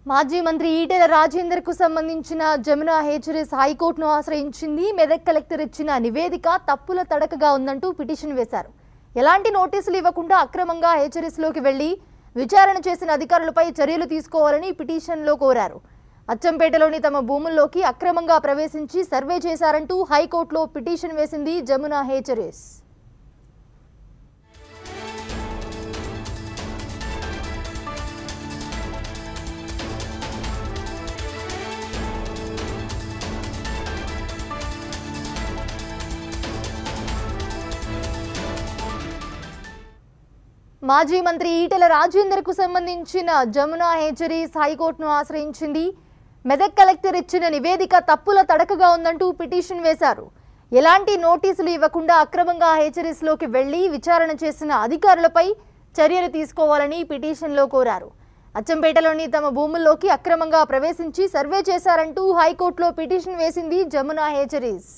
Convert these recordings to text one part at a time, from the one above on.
మాజీ మంత్రి ఈటెల రాజేందర్ కు సంబంధించిన జమునా హేచరీస్ హైకోర్టును ఆశ్రయించింది మెదక్ కలెక్టర్ ఇచ్చిన నివేదిక తప్పుల తడకగా ఉందంటూ పిటిషన్ వేశారు ఎలాంటి నోటీసులు ఇవ్వకుండా అక్రమంగా హేచరీస్ లోకి వెళ్లి విచారణ చేసిన అధికారులపై చర్యలు తీసుకోవాలని పిటిషన్లో కోరారు అచ్చంపేటలోని తమ భూముల్లోకి అక్రమంగా ప్రవేశించి సర్వే చేశారంటూ హైకోర్టులో పిటిషన్ వేసింది జమునా హేచరీస్ మాజీ మంత్రి ఈటెల రాజేందర్ కు సంబంధించిన జమునా హేచరీస్ హైకోర్టును ఆశ్రయించింది మెదక్ కలెక్టర్ ఇచ్చిన నివేదిక తప్పుల తడకగా ఉందంటూ పిటిషన్ వేశారు ఎలాంటి నోటీసులు ఇవ్వకుండా అక్రమంగా హేచరీస్ లోకి వెళ్లి విచారణ చేసిన అధికారులపై చర్యలు తీసుకోవాలని పిటిషన్లో కోరారు అచ్చంపేటలోని తమ భూముల్లోకి అక్రమంగా ప్రవేశించి సర్వే చేశారంటూ హైకోర్టులో పిటిషన్ వేసింది జమునా హేచరీస్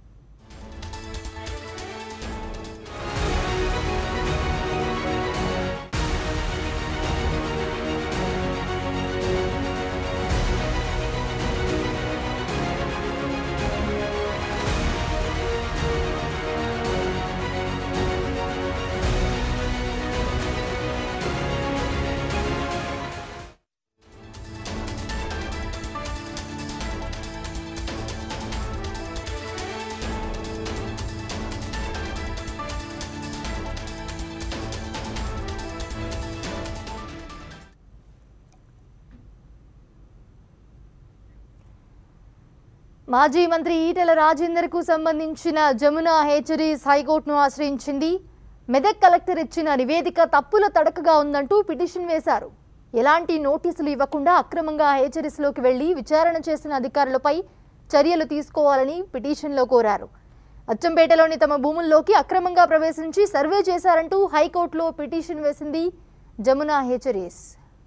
మాజీ మంత్రి ఈటెల రాజేందర్ కు సంబంధించిన జమునా హేచరీస్ హైకోర్టును ఆశ్రయించింది మెదక్ కలెక్టర్ ఇచ్చిన నివేదిక తప్పుల తడకగా ఉందంటూ పిటిషన్ వేశారు ఎలాంటి నోటీసులు ఇవ్వకుండా అక్రమంగా హేచరీస్లోకి వెళ్లి విచారణ చేసిన అధికారులపై చర్యలు తీసుకోవాలని పిటిషన్లో కోరారు అచ్చంపేటలోని తమ భూముల్లోకి అక్రమంగా ప్రవేశించి సర్వే చేశారంటూ హైకోర్టులో పిటిషన్ వేసింది జమునా హేచరీస్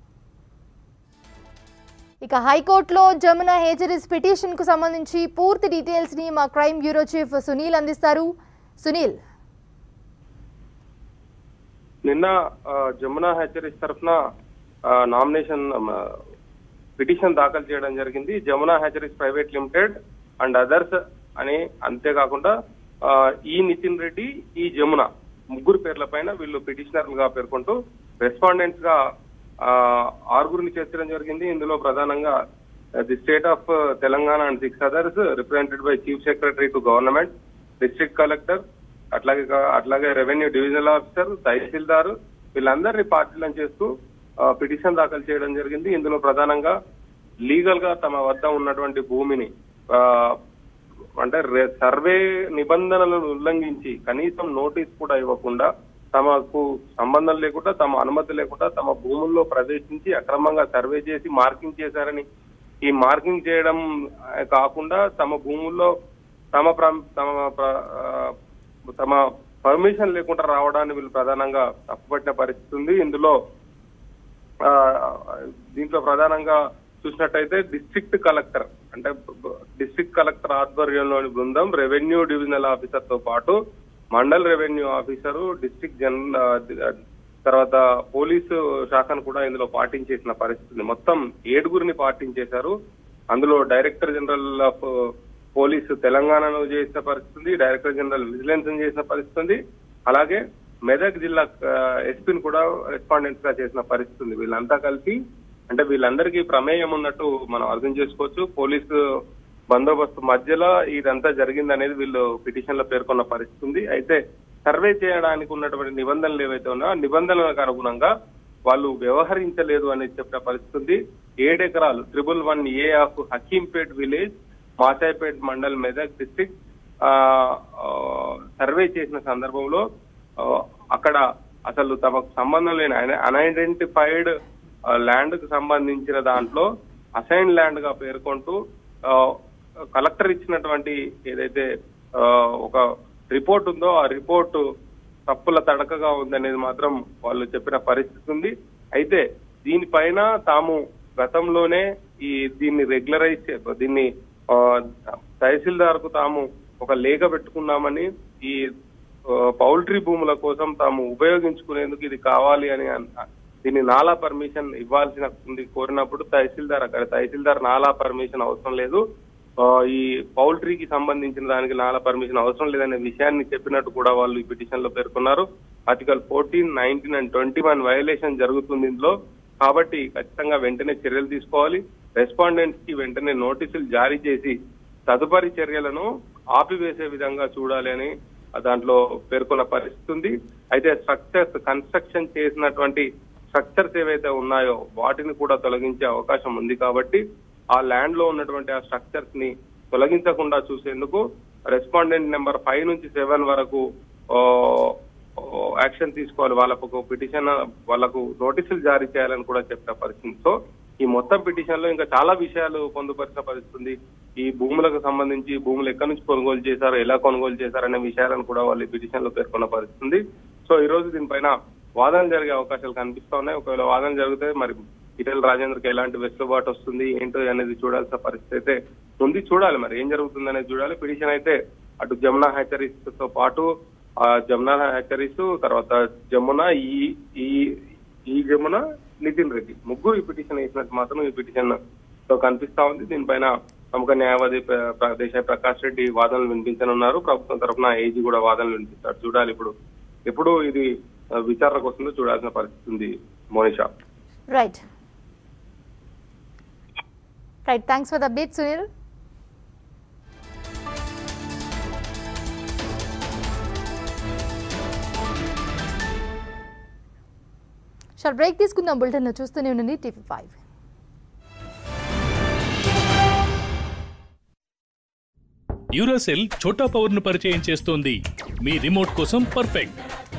ఇక హైకోర్టులో జమునా హేచరీస్ పిటిషన్ కు సంబంధించి పూర్తి డీటెయిల్స్ ని మా క్రైమ్ బ్యూరో చీఫ్ సునీల్ అందిస్తారు సునీల్ నిన్న ఆ, జమునా హెచ్చరీస్ తరఫున నామినేషన్ పిటిషన్ దాఖలు చేయడం జరిగింది Jamuna hatcheries private limited and others అని అంతేకాకుండా ఆ, ఈ నితిన్ రెడ్డి ఈ జమున ముగ్గురు పేర్ల పైన వీళ్ళు పిటిషనర్లుగా పేర్కొంటూ రెస్పాండెంట్స్ గా ఆ, ఆరుగురిని చేర్చడం జరిగింది ఇందులో ప్రధానంగా the state of Telangana and six others represented by chief secretary to government district collector అట్లాగే కా- అట్లాగే రెవెన్యూ డివిజనల్ ఆఫీసర్ తహసీల్దార్ వీళ్ళందరినీ పార్టీలను చేస్తూ ఆ, పిటిషన్ దాఖలు చేయడం జరిగింది ఇందులో ప్రధానంగా లీగల్ గా తమ వద్ద ఉన్నటువంటి భూమిని ఆ, అంటే రే- సర్వే నిబంధనలను ఉల్లంఘించి కనీసం నోటీస్ కూడా ఇవ్వకుండా తమకు సంబంధం లేకుండా తమ అనుమతి లేకుండా తమ భూముల్లో ప్రవేశించి అక్రమంగా సర్వే చేసి మార్కింగ్ చేశారని ఈ మార్కింగ్ చేయడం ఆ, కాకుండా తమ భూముల్లో తమ ప్రం- తమ ప్ర- ఆ, తమ పర్మిషన్ లేకుండా రావడాన్ని వీళ్ళు ప్రధానంగా తప్పుపట్టిన పరిస్థితి ఉంది ఇందులో ఆ, దీంట్లో ప్రధానంగా చూసినట్టయితే డిస్ట్రిక్ట్ కలెక్టర్ అంటే డిస్ట్రిక్ట్ కలెక్టర్ ఆధ్వర్యంలోని బృందం రెవెన్యూ డివిజనల్ ఆఫీసర్ తో పాటు మండల్ రెవెన్యూ ఆఫీసరు డిస్ట్రిక్ట్ జన్ ఆ, తర్వాత పోలీసు శాఖను కూడా ఇందులో పాటించేసిన పరిస్థితి ఉంది. మొత్తం ఏడుగురిని పాటించేశారు అందులో డైరెక్టర్ జనరల్ ఆఫ్ పోలీసు తెలంగాణను చేసిన పరిస్థితి ఉంది డైరెక్టర్ జనరల్ విజిలెన్స్ చేసిన పరిస్థితి ఉంది అలాగే మెదక్ జిల్లా ఎస్పీని కూడా రెస్పాండెంట్స్ గా చేసిన పరిస్థితి ఉంది వీళ్ళంతా కలిపి అంటే వీళ్ళందరికీ ప్రమేయం ఉన్నట్టు మనం అర్థం చేసుకోవచ్చు పోలీసు బందోబస్తు మధ్యలో ఇదంతా జరిగింది అనేది వీళ్ళు పిటిషన్ లో పేర్కొన్న పరిస్థితి ఉంది అయితే సర్వే చేయడానికి ఉన్నటువంటి నిబంధనలు ఏవైతే ఉన్నాయో ఆ నిబంధనలకు అనుగుణంగా వాళ్ళు వ్యవహరించలేదు అనేది చెప్పిన పరిస్థితి ఉంది ఏడెకరాలు triple one A of Hakimpet village Masaipet mandal Medak district survey చేసిన సందర్భంలో ఆ, అక్కడ అసలు తమకు సంబంధం లేని అన్ఐడెంటిఫైడ్ ల్యాండ్ కు సంబంధించిన దాంట్లో అసైన్ ల్యాండ్ గా పేర్కొంటూ ఆ, కలెక్టర్ ఇచ్చినటువంటి ఏదైతే ఆ, ఒక రిపోర్ట్ ఉందో ఆ రిపోర్టు తప్పుల తడకగా ఉందనేది మాత్రం వాళ్ళు చెప్పిన పరిస్థితి ఉంది అయితే దీనిపైన తాము గతంలోనే ఈ దీన్ని రెగ్యులరైజ్ చే- దీన్ని ఆ, తహసీల్దార్ కు తాము ఒక లేఖ పెట్టుకున్నామని ఈ ఆ, పౌల్ట్రీ భూముల కోసం తాము ఉపయోగించుకునేందుకు ఇది కావాలి అని అన్- దీన్ని నాలా పర్మిషన్ ఇవ్వాల్సిన ఉంది కోరినప్పుడు తహసీల్దార్ అక్కడ తహసీల్దార్ నాలా పర్మిషన్ అవసరం లేదు ఆ, ఈ పౌల్ట్రీకి సంబంధించిన దానికి నాలా పర్మిషన్ అవసరం లేదనే విషయాన్ని చెప్పినట్టు కూడా వాళ్ళు ఈ పిటిషన్ లో పేర్కొన్నారు article fourteen nineteen and twenty one violation జరుగుతుంది ఇందులో కాబట్టి ఖచ్చితంగా వెంటనే చర్యలు తీసుకోవాలి రెస్పాండెంట్స్ కి వెంటనే నోటీసులు జారీ చేసి తదుపరి చర్యలను ఆపివేసే విధంగా చూడాలి అని దాంట్లో పేర్కొన్న పరిస్థితి ఉంది అయితే స్ట్రక్చర్స్ కన్స్ట్రక్షన్ చేసినటువంటి స్ట్రక్చర్స్ ఏవైతే ఉన్నాయో వాటిని కూడా తొలగించే అవకాశం ఉంది కాబట్టి ఆ ల్యాండ్ లో ఉన్నటువంటి ఆ స్ట్రక్చర్స్ ని తొలగించకుండా చూసేందుకు రెస్పాండెంట్ నెంబర్ ఫైవ్ నుంచి సెవెన్ వరకు ఆ, ఆ, యాక్షన్ తీసుకోవాలి వాళ్ళకు ఒక పిటిషన్ వాళ్ళకు నోటీసులు జారీ చేయాలని కూడా చెప్పిన పరిస్థితి సో ఈ మొత్తం పిటిషన్ లో ఇంకా చాలా విషయాలు పొందుపరిచిన పరిస్థితి ఉంది ఈ భూములకు సంబంధించి భూములు ఎక్కడి నుంచి కొనుగోలు చేశారు ఎలా కొనుగోలు చేశారు అనే విషయాలను కూడా వాళ్ళు ఈ పిటిషన్ లో పేర్కొన్న పరిస్థితి ఉంది సో ఈ రోజు దీనిపైన వాదన జరిగే అవకాశాలు కనిపిస్తా ఉన్నాయి ఒకవేళ వాదన జరిగితే మరి ఈటెల రాజేంద్రకి ఎలాంటి వెసులుబాటు వస్తుంది ఏంటో అనేది చూడాల్సిన పరిస్థితి అయితే ఉంది చూడాలి మరి ఏం జరుగుతుంది అనేది చూడాలి పిటిషన్ అయితే అటు జమునా హ్యాచరీస్ తో పాటు ఆ జమునా హ్యాచరీస్ తర్వాత జమున ఈ ఈ ఈ జమున నితిన్ రెడ్డి ముగ్గురు ఈ పిటిషన్ వేసినట్టు మాత్రం ఈ పిటిషన్ తో కనిపిస్తా ఉంది దీనిపైన ప్రముఖ న్యాయవాది ప్ర- ప్ర- దేశాయ్ ప్రకాష్ రెడ్డి వాదనలు వినిపించనున్నారు ప్రభుత్వం తరఫున ఏజీ కూడా వాదనలు వినిపిస్తారు చూడాలి ఇప్పుడు ఎప్పుడు ఇది ఆ, విచారణకు వస్తుందో చూడాల్సిన పరిస్థితి ఉంది Monisha right right thanks for the update Sunil sir break తీసుకుందాం బులెటిన్లో చూస్తూనే ఉండండి TV five Duracell Chhota power ను పరిచయం చేస్తోంది మీ రిమోట్ కోసం పర్ఫెక్ట్